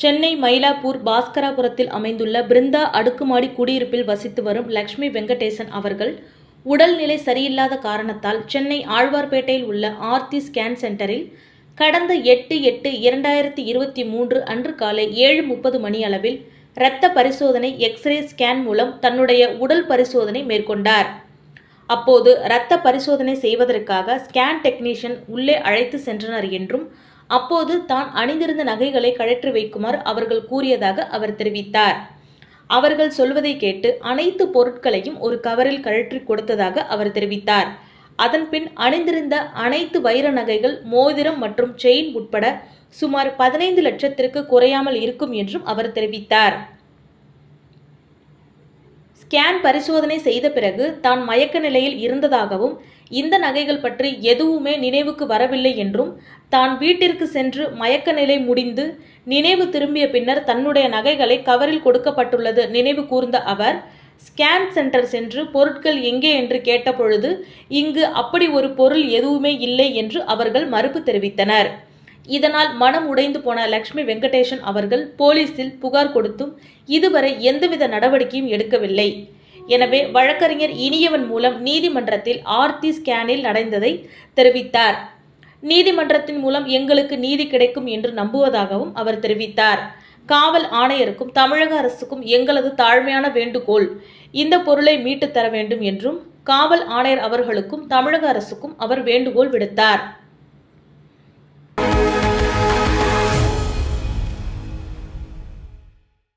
சென்னை மயிலாப்பூர் பாஸ்கராபுரத்தில் அமைந்துள்ள பிருந்தா அடுக்குமாடி குடியிருப்பில் வசித்து வரும் லக்ஷ்மி வெங்கடேசன் அவர்கள் உடல்நிலை சரியில்லாத காரணத்தால் சென்னை ஆழ்வார்பேட்டையில் உள்ள ஆர்த்தி ஸ்கேன் சென்டரில் கடந்த எட்டு எட்டு இரண்டாயிரத்தி இருபத்தி மூன்று அன்று காலை ஏழு முப்பது மணி அளவில் இரத்த பரிசோதனை எக்ஸ்ரே ஸ்கேன் மூலம் தன்னுடைய உடல் பரிசோதனை மேற்கொண்டார் அப்போது இரத்த பரிசோதனை செய்வதற்காக ஸ்கேன் டெக்னீஷியன் உள்ளே அழைத்து சென்றனர் என்றும் அப்போது தான் அணிந்திருந்த நகைகளை கழற்றி வைக்குமாறு அவர்கள் கூறியதாக அவர் தெரிவித்தார் அவர்கள் சொல்வதை கேட்டு அனைத்து பொருட்களையும் ஒரு கவரில் கழற்றி கொடுத்ததாக அவர் தெரிவித்தார் அதன்பின் அணிந்திருந்த அனைத்து வைர நகைகள் மோதிரம் மற்றும் செயின் உட்பட சுமார் பதினைந்து லட்சத்திற்கு குறையாமல் இருக்கும் என்றும் அவர் தெரிவித்தார் ஸ்கேன் பரிசோதனை செய்த பிறகு தான் மயக்க நிலையில் இருந்ததாகவும் இந்த நகைகள் பற்றி எதுவுமே நினைவுக்கு வரவில்லை என்றும் தான் வீட்டிற்கு சென்று மயக்க நிலை முடிந்து நினைவு திரும்பிய பின்னர் தன்னுடைய நகைகளை கவரில் கொடுக்கப்பட்டுள்ளது நினைவு கூர்ந்த அவர் ஸ்கேன் சென்டர் சென்று பொருட்கள் எங்கே என்று கேட்டபொழுது இங்கு அப்படி ஒரு பொருள் எதுவுமே இல்லை என்று அவர்கள் மறுப்பு தெரிவித்தனர் இதனால் மனம் உடைந்து போன லக்ஷ்மி வெங்கடேஷன் அவர்கள் போலீசில் புகார் கொடுத்தும் இதுவரை எந்தவித நடவடிக்கையும் எடுக்கவில்லை எனவே வழக்கறிஞர் இனியவன் மூலம் நீதிமன்றத்தில் ஆர்த்தி ஸ்கேனில் நடந்ததை தெரிவித்தார் நீதிமன்றத்தின் மூலம் எங்களுக்கு நீதி கிடைக்கும் என்று நம்புவதாகவும் அவர் தெரிவித்தார் காவல் ஆணையருக்கும் தமிழக அரசுக்கும் எங்களது தாழ்மையான வேண்டுகோள் இந்த பொருளை மீட்டு தர வேண்டும் என்றும் காவல் ஆணையர் அவர்களுக்கும் தமிழக அரசுக்கும் அவர் வேண்டுகோள் விடுத்தார்